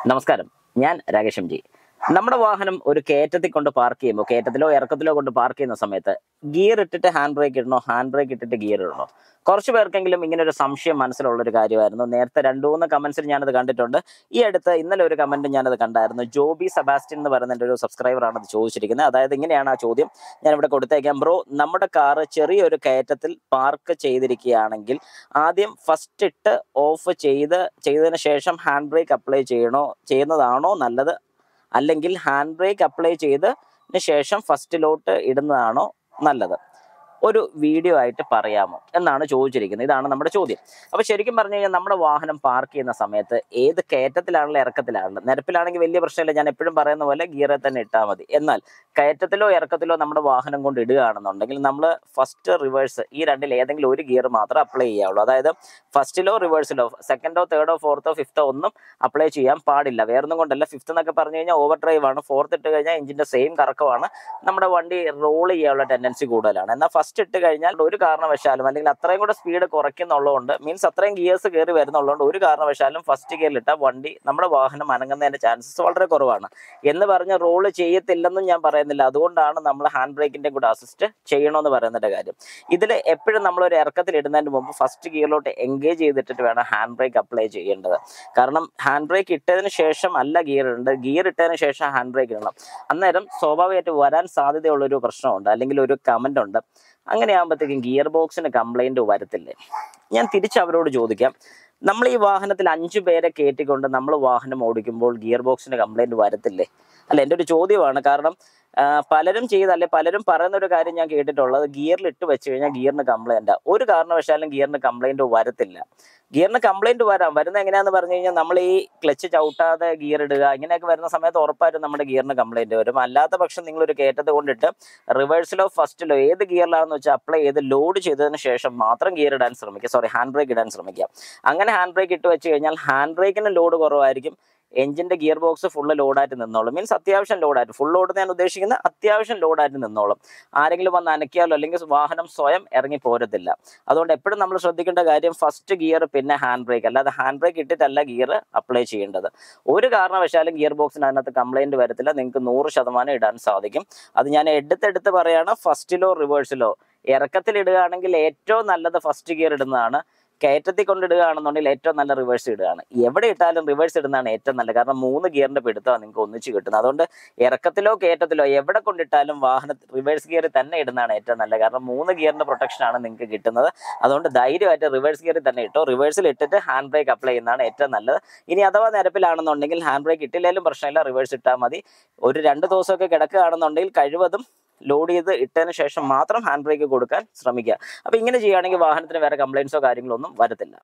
നമസ്കാരം ഞാൻ Rakesh M G നമ്മുടെ വാഹനം ഒരു കയറ്റത്തിൽ കൊണ്ട് പാർക്ക് ചെയ്യുമ്പോൾ കയറ്റത്തിലോ ഇറക്കത്തിലോ കൊണ്ട് പാർക്ക് ചെയ്യുന്ന സമയത്ത് ഗിയർ ഇട്ടിട്ട് ഹാൻഡ് ബ്രേക്ക് ഇടണോ ഹാൻഡ് ബ്രേക്ക് ഇട്ടിട്ട് ഗിയർ ഇടണോ കുറച്ച് പേർക്കെങ്കിലും ഇങ്ങനെ ഒരു സംശയം മനസ്സിലുള്ള ഒരു കാര്യമായിരുന്നു നേരത്തെ രണ്ടു മൂന്ന് കമന്റ്സിൽ ഞാനത് കണ്ടിട്ടുണ്ട് ഈ അടുത്ത് ഇന്നലെ ഒരു കമന്റ് ഞാനത് കണ്ടായിരുന്നു ജോബി സെബാസ്റ്റ്യൻ എന്ന് പറയുന്ന എൻ്റെ ഒരു സബ്സ്ക്രൈബറാണ് അത് ചോദിച്ചിരിക്കുന്നത് അതായത് ഇങ്ങനെയാണ് ആ ചോദ്യം ഞാൻ ഇവിടെ കൊടുത്തേക്കാം ബ്രോ നമ്മുടെ കാറ് ചെറിയൊരു കയറ്റത്തിൽ പാർക്ക് ചെയ്തിരിക്കുകയാണെങ്കിൽ ആദ്യം ഫസ്റ്റ് ഇട്ട് ഓഫ് ചെയ്ത് ചെയ്തതിന് ശേഷം ഹാൻഡ് ബ്രേക്ക് അപ്ലൈ ചെയ്യണോ ചെയ്യുന്നതാണോ നല്ലത് അല്ലെങ്കിൽ ഹാൻഡ് ബ്രേക്ക് അപ്ലൈ ചെയ്തതിന് ശേഷം ഫസ്റ്റിലോട്ട് ഇടുന്നതാണോ നല്ലത് ഒരു വീഡിയോ ആയിട്ട് പറയാമോ എന്നാണ് ചോദിച്ചിരിക്കുന്നത് ഇതാണ് നമ്മുടെ ചോദ്യം അപ്പൊ ശരിക്കും പറഞ്ഞു കഴിഞ്ഞാൽ നമ്മുടെ വാഹനം പാർക്ക് ചെയ്യുന്ന സമയത്ത് ഏത് കയറ്റത്തിലാണല്ലോ ഇറക്കത്തിലാണല്ലോ നിരപ്പിലാണെങ്കിൽ വലിയ പ്രശ്നമില്ല ഞാൻ എപ്പോഴും പറയുന്ന പോലെ ഗിയറിൽ തന്നെ ഇട്ടാൽ മതി എന്നാൽ കയറ്റത്തിലോ ഇറക്കത്തിലോ നമ്മുടെ വാഹനം കൊണ്ട് ഇടുകയാണെന്നുണ്ടെങ്കിൽ നമ്മൾ ഫസ്റ്റ് റിവേഴ്സ് ഈ രണ്ടിൽ ഏതെങ്കിലും ഒരു ഗിയർ മാത്രമേ അപ്ലൈ ചെയ്യാവുള്ളൂ അതായത് ഫസ്റ്റിലോ റിവേഴ്സിലോ സെക്കൻഡോ തേർഡോ ഫോർത്തോ ഫിഫ്ത്തോ ഒന്നും അപ്ലൈ ചെയ്യാൻ പാടില്ല വേറൊന്നും കൊണ്ടല്ല ഫിഫ്ത്ത് എന്നൊക്കെ പറഞ്ഞു കഴിഞ്ഞാൽ ഓവർ ഡ്രൈവ് ആണ് ഫോർത്ത് ഇട്ട് കഴിഞ്ഞാൽ എഞ്ചിന്റെ സെയിം കറക്കമാണ് നമ്മുടെ വണ്ടി റോൾ ചെയ്യാനുള്ള ടെൻഡൻസി കൂടുതലാണ് എന്നാൽ ഫസ്റ്റ് ഇട്ട് കഴിഞ്ഞാൽ ഒരു കാരണവശാലും അല്ലെങ്കിൽ അത്രയും കൂടെ സ്പീഡ് കുറയ്ക്കുന്നുള്ളതുകൊണ്ട് മീൻസ് അത്രയും ഗിയേഴ്സ് കയറി വരുന്നുള്ളതുകൊണ്ട് ഒരു കാരണവശാലും ഫസ്റ്റ് ഗിയറിലിട്ട വണ്ടി നമ്മുടെ വാഹനം അനങ്ങുന്നതിന്റെ ചാൻസസ് വളരെ കുറവാണ് എന്ന് പറഞ്ഞ് റോൾ ചെയ്യത്തില്ലെന്നും ഞാൻ പറയുന്നില്ല അതുകൊണ്ടാണ് നമ്മൾ ഹാൻഡ് ബ്രേക്കിന്റെ കൂടെ അസിസ്റ്റ് ചെയ്യണമെന്ന് പറയുന്നതിന്റെ കാര്യം ഇതിൽ എപ്പോഴും നമ്മൾ ഒരു ഇറക്കത്തിൽ ഇടുന്നതിന് മുമ്പ് ഫസ്റ്റ് ഗിയറിലോട്ട് എൻഗേജ് ചെയ്തിട്ട് വേണം ഹാൻഡ് ബ്രേക്ക് അപ്ലൈ ചെയ്യേണ്ടത് കാരണം ഹാൻഡ് ബ്രേക്ക് ഇട്ടതിന് ശേഷം അല്ല ഗിയർ ഇടേണ്ടത് ഗിയർ ഇട്ടതിന് ശേഷം ഹാൻഡ് ബ്രേക്ക് ഇടണം അന്നേരം സ്വാഭാവികമായിട്ട് വരാൻ സാധ്യതയുള്ള ഒരു പ്രശ്നമുണ്ട് അല്ലെങ്കിൽ ഒരു കമന്റ് ഉണ്ട് അങ്ങനെ ആകുമ്പോഴത്തേക്കും ഗിയർ ബോക്സിന് കംപ്ലൈന്റ് വരത്തില്ലേ ഞാൻ തിരിച്ച് അവരോട് ചോദിക്കാം നമ്മൾ ഈ വാഹനത്തിൽ അഞ്ചു പേരെ കയറ്റിക്കൊണ്ട് നമ്മൾ വാഹനം ഓടിക്കുമ്പോൾ ഗിയർ ബോക്സിന് കംപ്ലൈന്റ് വരത്തില്ലേ അല്ല എൻ്റെ ഒരു ചോദ്യമാണ് കാരണം ആ, പലരും ചെയ്ത അല്ലെ പലരും പറയുന്ന ഒരു കാര്യം ഞാൻ കേട്ടിട്ടുള്ളത് ഗിയറിൽ ഇട്ട് വെച്ച് കഴിഞ്ഞാൽ ഗിയറിന് കംപ്ലൈന്റ് ഒരു കാരണവശാലും ഗിയറിന് കംപ്ലൈന്റ് വരത്തില്ല ഗിയറിന് കംപ്ലൈന്റ് വരാം വരുന്ന എങ്ങനെയാന്ന് പറഞ്ഞു കഴിഞ്ഞാൽ നമ്മൾ ഈ ക്ലച്ച് ചവിട്ടാതെ ഗിയർ ഇടുക ഇങ്ങനെയൊക്കെ വരുന്ന സമയത്ത് ഉറപ്പായിട്ടും നമ്മുടെ ഗിയറിന് കംപ്ലൈന്റ് വരും അല്ലാത്ത പക്ഷം നിങ്ങൾ ഒരു കയറ്റത്ത് കൊണ്ടിട്ട് റിവേഴ്സിലോ ഫസ്റ്റിലോ ഏത് ഗിയറിലാണെന്ന് വെച്ചാൽ അപ്ലൈ ചെയ്ത് ലോഡ് ചെയ്തതിന് ശേഷം മാത്രം ഗിയർ ഇടാൻ ശ്രമിക്കുക സോറി ഹാൻഡ് ബ്രേക്ക് ഇടാൻ ശ്രമിക്കുക അങ്ങനെ ഹാൻഡ് ബ്രേക്ക് ഇട്ട് വെച്ച് കഴിഞ്ഞാൽ ഹാൻഡ് ബ്രേക്കിന് ലോഡ് കുറവായിരിക്കും എഞ്ചിന്റെ ഗിയർ ബോക്സ് ഫുള്ള് ലോഡായിട്ട് നിന്നോളും മീൻസ് അത്യാവശ്യം ലോഡായിട്ട് ഫുൾ ലോഡ് ഞാൻ ഉദ്ദേശിക്കുന്നത് അത്യാവശ്യം ലോഡായിട്ട് നിന്നോളും ആരെങ്കിലും വന്ന് അനക്കിയാലോ അല്ലെങ്കിൽ വാഹനം സ്വയം ഇറങ്ങി പോരത്തില്ല അതുകൊണ്ട് എപ്പോഴും നമ്മൾ ശ്രദ്ധിക്കേണ്ട കാര്യം ഫസ്റ്റ് ഗിയർ പിന്നെ ഹാൻഡ് ബ്രേക്ക് അല്ലാതെ ഹാൻഡ് ബ്രേക്ക് ഇട്ടിട്ടല്ല ഗിയർ അപ്ലൈ ചെയ്യേണ്ടത് ഒരു കാരണവശാലും ഗിയർ ബോക്സിന് അതിനകത്ത് കംപ്ലൈന്റ് വരത്തില്ല നിങ്ങൾക്ക് നൂറ് ശതമാനം ഇടാൻ സാധിക്കും അത് ഞാൻ എടുത്തെടുത്ത് പറയാണ് ഫസ്റ്റിലോ റിവേഴ്സിലോ ഇറക്കത്തിൽ ഇടുകയാണെങ്കിൽ ഏറ്റവും നല്ലത് ഫസ്റ്റ് ഗിയർ ഇടുന്നതാണ് കയറ്റത്തിൽ കൊണ്ടിടുകയാണെന്നുണ്ടെങ്കിൽ ഏറ്റവും നല്ല റിവേഴ്സ് ഇടുകയാണ് എവിടെ ഇട്ടാലും റിവേഴ്സ് ഇടുന്നതാണ് ഏറ്റവും നല്ലത് കാരണം മൂന്ന് ഗിയറിന്റെ പിടുത്തമാണ് നിങ്ങൾക്ക് ഒന്നിച്ച് കിട്ടുന്നത് അതുകൊണ്ട് ഇറക്കത്തിലോ കയറ്റത്തിലോ എവിടെ കൊണ്ടിട്ടാലും വാഹന റിവേഴ്സ് ഗിയറിൽ തന്നെ ഇടുന്നതാണ് ഏറ്റവും നല്ലത് കാരണം മൂന്ന് ഗിയറിന്റെ പ്രൊട്ടക്ഷൻ ആണ് നിങ്ങൾക്ക് കിട്ടുന്നത് അതുകൊണ്ട് ധൈര്യമായിട്ട് റിവേഴ്സ് ഗിയറിൽ തന്നെ ഇട്ടോ റിവേഴ്സിൽ ഇട്ടിട്ട് ഹാൻഡ് ബ്രേക്ക് അപ്ലൈ ചെയ്യുന്നതാണ് ഏറ്റവും നല്ലത് ഇനി അഥവാ നിരപ്പിലാണെന്നുണ്ടെങ്കിൽ ഹാൻഡ് ബ്രേക്ക് ഇട്ടില്ലെങ്കിലും പ്രശ്നമില്ല റിവേഴ്സ് ഇട്ടാൽ മതി ഒരു രണ്ട് ദിവസമൊക്കെ കിടക്കുകയാണെന്നുണ്ടെങ്കിൽ കഴിവതും ലോഡ് ചെയ്ത് ഇട്ടതിന് ശേഷം മാത്രം ഹാൻഡ് ബ്രേക്ക് കൊടുക്കാൻ ശ്രമിക്കുക അപ്പൊ ഇങ്ങനെ ചെയ്യുകയാണെങ്കിൽ വാഹനത്തിന് വേറെ കംപ്ലൈൻസോ കാര്യങ്ങളോ ഒന്നും വരത്തില്ല